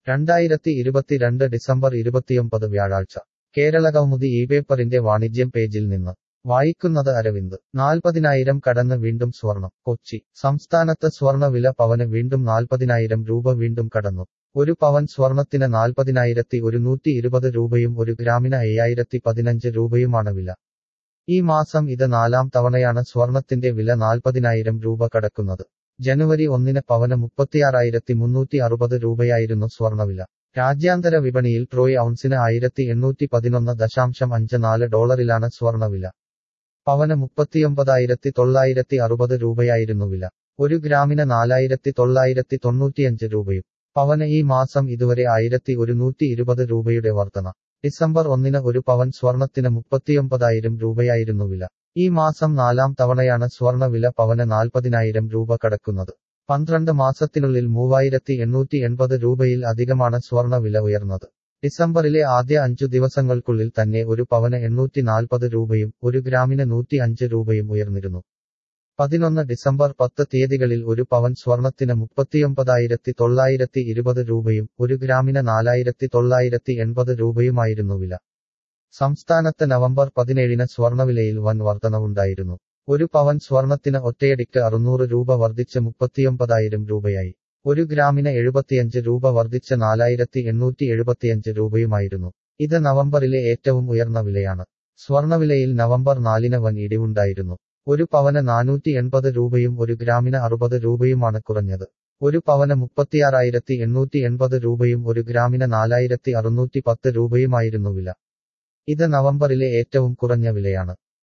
രണ്ടായിരത്തി ഇരുപത്തിരണ്ട് ഡിസംബർ ഇരുപത്തിയൊമ്പത് വ്യാഴാഴ്ച കേരളകൗമുദി ഈ പേപ്പറിന്റെ വാണിജ്യം പേജിൽ നിന്ന് വായിക്കുന്നത് അരവിന്ദ് നാൽപ്പതിനായിരം കടന്ന് വീണ്ടും സ്വർണം കൊച്ചി സംസ്ഥാനത്ത് സ്വർണ്ണ വില പവന് വീണ്ടും നാൽപ്പതിനായിരം രൂപ വീണ്ടും കടന്നു ഒരു പവൻ സ്വർണത്തിന് നാൽപ്പതിനായിരത്തി ഒരുന്നൂറ്റി ഇരുപത് രൂപയും ഒരു ഗ്രാമിന് അയ്യായിരത്തി പതിനഞ്ച് രൂപയുമാണ് വില ഈ മാസം ഇത് നാലാം തവണയാണ് സ്വർണത്തിന്റെ വില നാൽപ്പതിനായിരം രൂപ കടക്കുന്നത് ജനുവരി ഒന്നിന് പവന് മുപ്പത്തിയാറായിരത്തി മുന്നൂറ്റി അറുപത് രൂപയായിരുന്നു സ്വർണവില രാജ്യാന്തര വിപണിയിൽ ട്രോയ് ഔൺസിന് ആയിരത്തി എണ്ണൂറ്റി പതിനൊന്ന് ദശാംശം അഞ്ച് നാല് ഡോളറിലാണ് സ്വർണവില പവന് മുപ്പത്തിയൊമ്പതായിരത്തി തൊള്ളായിരത്തി അറുപത് രൂപയായിരുന്നു വില ഒരു ഗ്രാമിന് നാലായിരത്തി തൊള്ളായിരത്തി തൊണ്ണൂറ്റിയഞ്ച് രൂപയും പവന് ഈ മാസം ഇതുവരെ ആയിരത്തി ഒരുന്നൂറ്റി ഇരുപത് രൂപയുടെ വർധന ഡിസംബർ ഒന്നിന് ഒരു പവൻ സ്വർണത്തിന് മുപ്പത്തിയൊമ്പതായിരം രൂപയായിരുന്നു വില ഈ മാസം നാലാം തവണയാണ് സ്വർണ വില പവന് നാൽപ്പതിനായിരം രൂപ കടക്കുന്നത് പന്ത്രണ്ട് മാസത്തിനുള്ളിൽ മൂവായിരത്തി എണ്ണൂറ്റി എൺപത് രൂപയിൽ അധികമാണ് സ്വർണ വില ഉയർന്നത് ഡിസംബറിലെ ആദ്യ അഞ്ചു ദിവസങ്ങൾക്കുള്ളിൽ തന്നെ ഒരു പവന് എണ്ണൂറ്റി നാൽപ്പത് രൂപയും ഒരു ഗ്രാമിന് നൂറ്റി അഞ്ച് രൂപയും ഉയർന്നിരുന്നു പതിനൊന്ന് ഡിസംബർ പത്ത് തീയതികളിൽ ഒരു പവൻ സ്വർണത്തിന് മുപ്പത്തിയൊമ്പതായിരത്തി തൊള്ളായിരത്തി ഇരുപത് രൂപയും ഒരു ഗ്രാമിന് നാലായിരത്തി തൊള്ളായിരത്തി എൺപത് രൂപയുമായിരുന്നു വില സംസ്ഥാനത്ത് നവംബർ പതിനേഴിന് സ്വർണവിലയിൽ വൻ വർധനവുണ്ടായിരുന്നു ഒരു പവൻ സ്വർണത്തിന് ഒറ്റയടിക്ക് അറുന്നൂറ് രൂപ വർദ്ധിച്ച് മുപ്പത്തിയൊമ്പതായിരം രൂപയായി ഒരു ഗ്രാമിന് എഴുപത്തിയഞ്ച് രൂപ വർദ്ധിച്ച് നാലായിരത്തി എണ്ണൂറ്റി എഴുപത്തിയഞ്ച് രൂപയുമായിരുന്നു ഇത് നവംബറിലെ ഏറ്റവും ഉയർന്ന വിലയാണ് സ്വർണവിലയിൽ നവംബർ നാലിന് വൻ ഇടിവുണ്ടായിരുന്നു ഒരു പവന് നാനൂറ്റി എൺപത് രൂപയും ഒരു ഗ്രാമിന് അറുപത് രൂപയുമാണ് കുറഞ്ഞത് ഒരു പവന് മുപ്പത്തിയാറായിരത്തി എണ്ണൂറ്റി എൺപത് രൂപയും ഒരു ഗ്രാമിന് നാലായിരത്തി അറുന്നൂറ്റി പത്ത് രൂപയുമായിരുന്നു വില ഇത് നവംബറിലെ ഏറ്റവും കുറഞ്ഞ വിലയാണ്